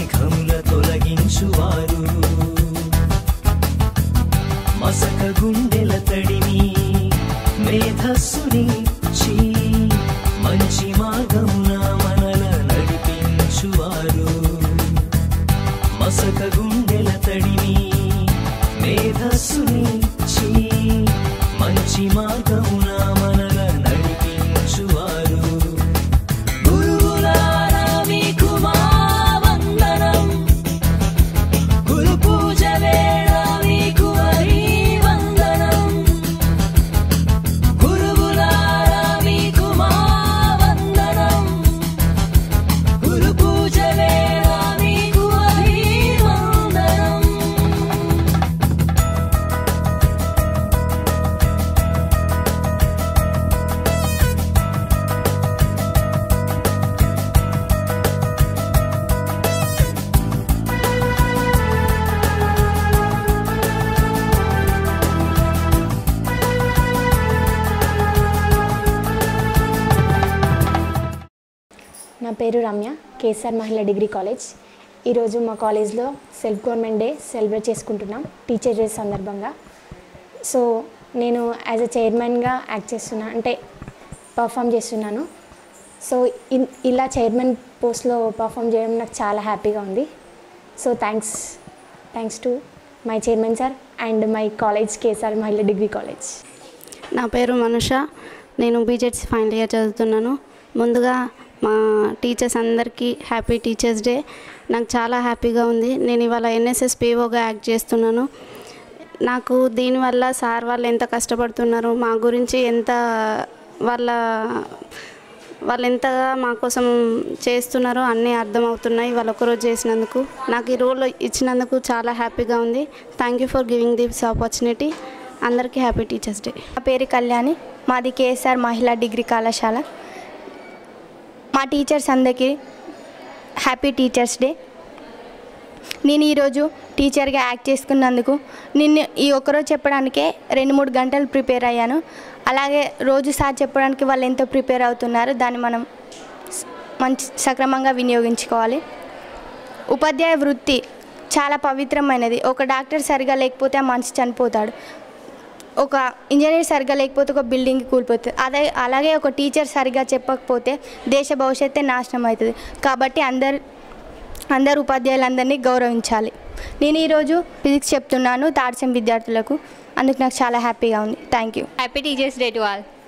మేఘముల తొలగించువారు మసక గుండెల తడిని మేధస్సుని చీ మంచి మార్గమున మనల నడిపించువారు మసక గుండెల తడిని మేధస్సుని చీ మంచి మార్గమున మనల నడిపించువారు గురువులారా మీకు మా వందనం గురు పూజ వేళ మీకు అభివందనం గురువులారా మీకు మా వందనం గురు పూజ వేళ మీకు అభివందనం నా పేరు రమ్య కేఎస్ఆర్ మహిళా డిగ్రీ కాలేజ్ ఈరోజు మా కాలేజ్లో సెల్ఫ్ గవర్నమెంట్ డే సెలబ్రేట్ చేసుకుంటున్నాం టీచర్ డే సందర్భంగా సో నేను యాజ్ అ చైర్మన్గా యాక్ట్ చేస్తున్నా అంటే పర్ఫామ్ చేస్తున్నాను సో ఇన్- ఇలా చైర్మన్ పోస్ట్లో పర్ఫామ్ చేయడం నాకు చాలా హ్యాపీగా ఉంది so thanks thanks to my chairman sir and my college KSR మహిళా డిగ్రీ కాలేజ్ నా పేరు మనుష నేను బీజెడ్సీ ఫైనల్ ఇయర్ చదువుతున్నాను ముందుగా మా టీచర్స్ అందరికీ హ్యాపీ టీచర్స్ డే నాకు చాలా హ్యాపీగా ఉంది నేను ఇవాళ ఎన్ఎస్ఎస్ పీఓగా యాక్ట్ చేస్తున్నాను నాకు దీనివల్ల సార్ వాళ్ళు ఎంత కష్టపడుతున్నారు మా గురించి ఎంత వాళ్ళ వాళ్ళు ఎంతగా మా కోసం చేస్తున్నారో అన్నీ అర్థమవుతున్నాయి వాళ్ళు ఒకరోజు చేసినందుకు నాకు ఈ రోల్ ఇచ్చినందుకు చాలా హ్యాపీగా ఉంది thank you for giving this opportunity అందరికీ హ్యాపీ టీచర్స్ డే నా పేరు కళ్యాణి మాది కేఎస్ఆర్ మహిళా డిగ్రీ కళాశాల మా టీచర్స్ అందరికీ హ్యాపీ టీచర్స్ డే నేను ఈరోజు టీచర్గా యాక్ట్ చేసుకున్నందుకు నిన్ను ఈ ఒక్కరోజు చెప్పడానికే రెండు మూడు గంటలు ప్రిపేర్ అయ్యాను అలాగే రోజు సార్ చెప్పడానికి వాళ్ళు ఎంతో ప్రిపేర్ అవుతున్నారు దాన్ని మనం స్- మంచి సక్రమంగా వినియోగించుకోవాలి ఉపాధ్యాయ వృత్తి చాలా పవిత్రమైనది ఒక డాక్టర్ సరిగా లేకపోతే ఆ మనిషి చనిపోతాడు ఒక ఇంజనీర్ సరిగా లేకపోతే ఒక బిల్డింగ్ కూలిపోతుంది అదే అలాగే ఒక టీచర్ సరిగా చెప్పకపోతే దేశ భవిష్యత్తే నాశనం అవుతుంది కాబట్టి అందరు అందరు ఉపాధ్యాయులందరినీ గౌరవించాలి నేను ఈరోజు ఫిజిక్స్ చెప్తున్నాను థర్డ్ సెమ్ విద్యార్థులకు అందుకు నాకు చాలా హ్యాపీగా ఉంది thank you Happy Teachers Day to all.